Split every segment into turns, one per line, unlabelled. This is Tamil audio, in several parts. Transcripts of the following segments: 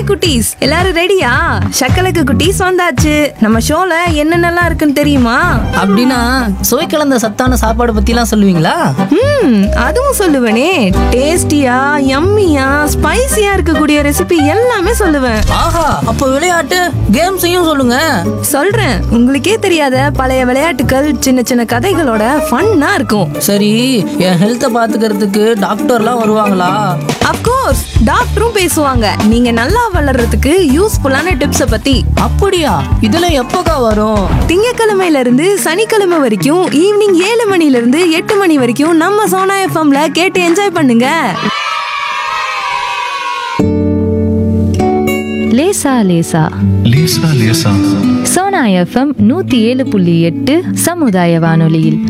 குட்டீஸ் எல்லாரும் ரெடியா சக்கலக்கு குட்டீஸ் வந்தாச்சு நம்ம ஷோல என்னென்னலாம் இருக்குன்னு தெரியுமா
அப்படின்னா சுவை கலந்த சத்தான சாப்பாடு பத்திலாம் சொல்லுவீங்களா
ம் அதுவும் சொல்லுவேனே டேஸ்டியா யம்மியா ஸ்பைசியா இருக்கக்கூடிய ரெசிபி எல்லாமே சொல்லுவேன்
ஆஹா அப்போ விளையாட்டு கேம்ஸையும் சொல்லுங்க
சொல்றேன் உங்களுக்கே தெரியாத பழைய விளையாட்டுகள் சின்ன சின்ன கதைகளோட ஃபன்னா இருக்கும்
சரி என் ஹெல்த்தை பாத்துக்கிறதுக்கு டாக்டர்லாம் வருவாங்களா
அப்கோர்ஸ் டாக்டரும் பேசுவாங்க நீங்க நல்லா வளர்றதுக்கு யூஸ்ஃபுல்லான டிப்ஸ பத்தி
அப்படியா இதெல்லாம் எப்போக்கா வரும்
திங்கக்கிழமையில இருந்து சனிக்கிழமை வரைக்கும் ஈவினிங் ஏழு மணில இருந்து எட்டு மணி வரைக்கும் நம்ம சோனா எஃப்எம்ல கேட்டு என்ஜாய் பண்ணுங்க
லேசா லேசா
லேசா லேசா
சோனா எஃப்எம் நூத்தி ஏழு புள்ளி எட்டு சமுதாய வானொலியில்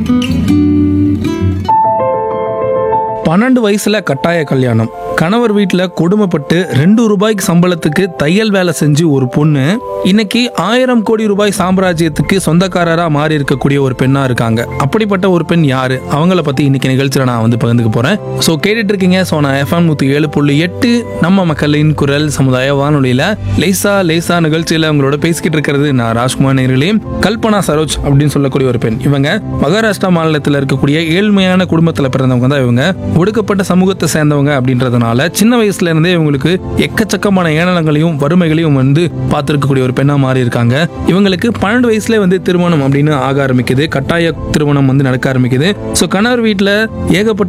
பன்னெண்டு வயசுல கட்டாய கல்யாணம் கணவர் வீட்டில் கொடுமைப்பட்டு ரெண்டு ரூபாய்க்கு சம்பளத்துக்கு தையல் வேலை செஞ்சு ஒரு பொண்ணு இன்னைக்கு ஆயிரம் கோடி ரூபாய் சாம்ராஜ்யத்துக்கு சொந்தக்காரரா மாறி இருக்கக்கூடிய ஒரு பெண்ணா இருக்காங்க அப்படிப்பட்ட ஒரு பெண் யாரு அவங்கள பத்தி இன்னைக்கு நிகழ்ச்சியில நான் வந்து பகிர்ந்துக்க போறேன் ஸோ கேட்டுட்டு இருக்கீங்க ஸோ நான் எஃப்எம் நூத்தி ஏழு புள்ளி எட்டு நம்ம மக்களின் குரல் சமுதாய வானொலியில லேசா லேசா நிகழ்ச்சியில உங்களோட பேசிக்கிட்டு இருக்கிறது நான் ராஜ்குமார் நேர்களே கல்பனா சரோஜ் அப்படின்னு சொல்லக்கூடிய ஒரு பெண் இவங்க மகாராஷ்டிரா மாநிலத்தில் இருக்கக்கூடிய ஏழ்மையான குடும்பத்தில் பிறந்தவங்க தான் இவங்க ஒடுக்கப்பட்ட சமூகத்தை சேர்ந்தவங்க அப்படின்றதுனால சின்ன வயசுல இருந்தே இவங்களுக்கு எக்கச்சக்கமான ஏளனங்களையும் வறுமைகளையும் வந்து பார்த்துருக்கக்கூடிய ஒரு பெண்ணா மாறி இருக்காங்க இவங்களுக்கு பன்னெண்டு வயசுல வந்து திருமணம் அப்படின்னு ஆக ஆரம்பிக்குது கட்டாய திருமணம் வந்து நடக்க ஆரம்பிக்குது ஸோ கணவர் வீட்டில் ஏகப்பட்ட